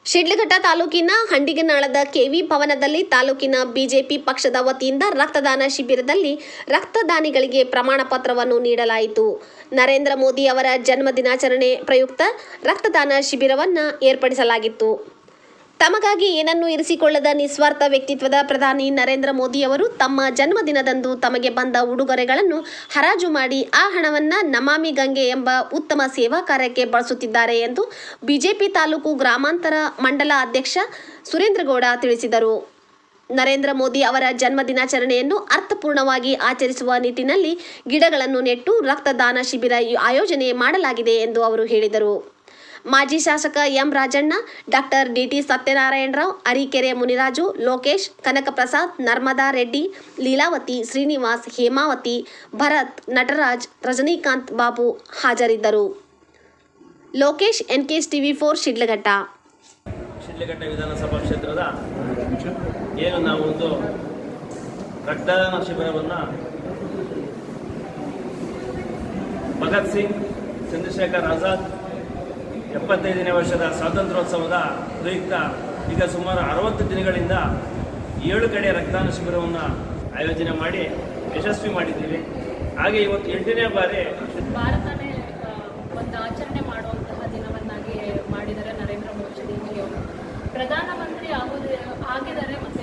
ಶಿಡ್ಲಘಟ್ಟ ತಾಲೂಕಿನ ಹಂಡಿಗನಾಳದ ಕೆವಿ ಭವನದಲ್ಲಿ ತಾಲೂಕಿನ ಬಿಜೆಪಿ ಪಕ್ಷದ ವತಿಯಿಂದ ರಕ್ತದಾನ ಶಿಬಿರದಲ್ಲಿ ರಕ್ತದಾನಿಗಳಿಗೆ ಪ್ರಮಾಣ ಪತ್ರವನ್ನು ನೀಡಲಾಯಿತು ನರೇಂದ್ರ ಮೋದಿ ಅವರ ಜನ್ಮ ದಿನಾಚರಣೆ ಪ್ರಯುಕ್ತ ರಕ್ತದಾನ ಶಿಬಿರವನ್ನು ಏರ್ಪಡಿಸಲಾಗಿತ್ತು ತಮಗಾಗಿ ಏನನ್ನೂ ಇರಿಸಿಕೊಳ್ಳದ ನಿಸ್ವಾರ್ಥ ವ್ಯಕ್ತಿತ್ವದ ಪ್ರಧಾನಿ ನರೇಂದ್ರ ಮೋದಿಯವರು ತಮ್ಮ ಜನ್ಮದಿನದಂದು ತಮಗೆ ಬಂದ ಉಡುಗೊರೆಗಳನ್ನು ಹರಾಜು ಮಾಡಿ ಆ ಹಣವನ್ನು ನಮಾಮಿ ಗಂಗೆ ಎಂಬ ಉತ್ತಮ ಸೇವಾ ಕಾರ್ಯಕ್ಕೆ ಬಳಸುತ್ತಿದ್ದಾರೆ ಎಂದು ಬಿಜೆಪಿ ತಾಲೂಕು ಗ್ರಾಮಾಂತರ ಮಂಡಲ ಅಧ್ಯಕ್ಷ ಸುರೇಂದ್ರಗೌಡ ತಿಳಿಸಿದರು ನರೇಂದ್ರ ಮೋದಿ ಅವರ ಜನ್ಮ ದಿನಾಚರಣೆಯನ್ನು ಅರ್ಥಪೂರ್ಣವಾಗಿ ಆಚರಿಸುವ ನಿಟ್ಟಿನಲ್ಲಿ ಗಿಡಗಳನ್ನು ನೆಟ್ಟು ರಕ್ತದಾನ ಶಿಬಿರ ಆಯೋಜನೆ ಮಾಡಲಾಗಿದೆ ಎಂದು ಅವರು ಹೇಳಿದರು ಮಾಜಿ ಶಾಸಕ M Rajanna doctor DT Satyanarayanarao Arikere Muniraju Lokesh Kanakaprasad Narmada Reddy Leelavathi Srinivas Hemavathi Bharath Nataraj Rajinikanth Babu ಹಾಜರಿದ್ದರು Lokesh NKS TV four Sidlaghatta Sidlaghatta ವಿಧಾನಸಭಾ ಕ್ಷೇತ್ರದ ಏನು ನಾವು ಒಂದು ರಕ್ತದಾನ ಶಿಬಿರವನ್ನು ಭಗತ್ ಸಿಂಗ್ ಚಂದ್ರಶೇಖರ್ ಆಜಾದ್ ಎಪ್ಪತ್ತೈದನೇ ವರ್ಷದ ಸ್ವಾತಂತ್ರ್ಯೋತ್ಸವದ ಪ್ರಯುಕ್ತ ಈಗ ಸುಮಾರು ಅರವತ್ತು ದಿನಗಳಿಂದ ಏಳು ಕಡೆ ರಕ್ತದಾನ ಶಿಬಿರವನ್ನು ಆಯೋಜನೆ ಮಾಡಿ ಯಶಸ್ವಿ ಮಾಡಿದ್ದೀವಿ ಹಾಗೆ ಇವತ್ತು ಎಂಟನೇ ಬಾರಿ ಭಾರತನೇ ಆ, ಒಂದು ಆಚರಣೆ ಮಾಡುವಂತಹ ದಿನವನ್ನಾಗಿ ಮಾಡಿದ್ದಾರೆ ನರೇಂದ್ರ ಮೋದಿಜಿಯವರು ಪ್ರಧಾನಮಂತ್ರಿ ಆಗೋದು ಆಗಿದ್ದಾರೆ ಮತ್ತು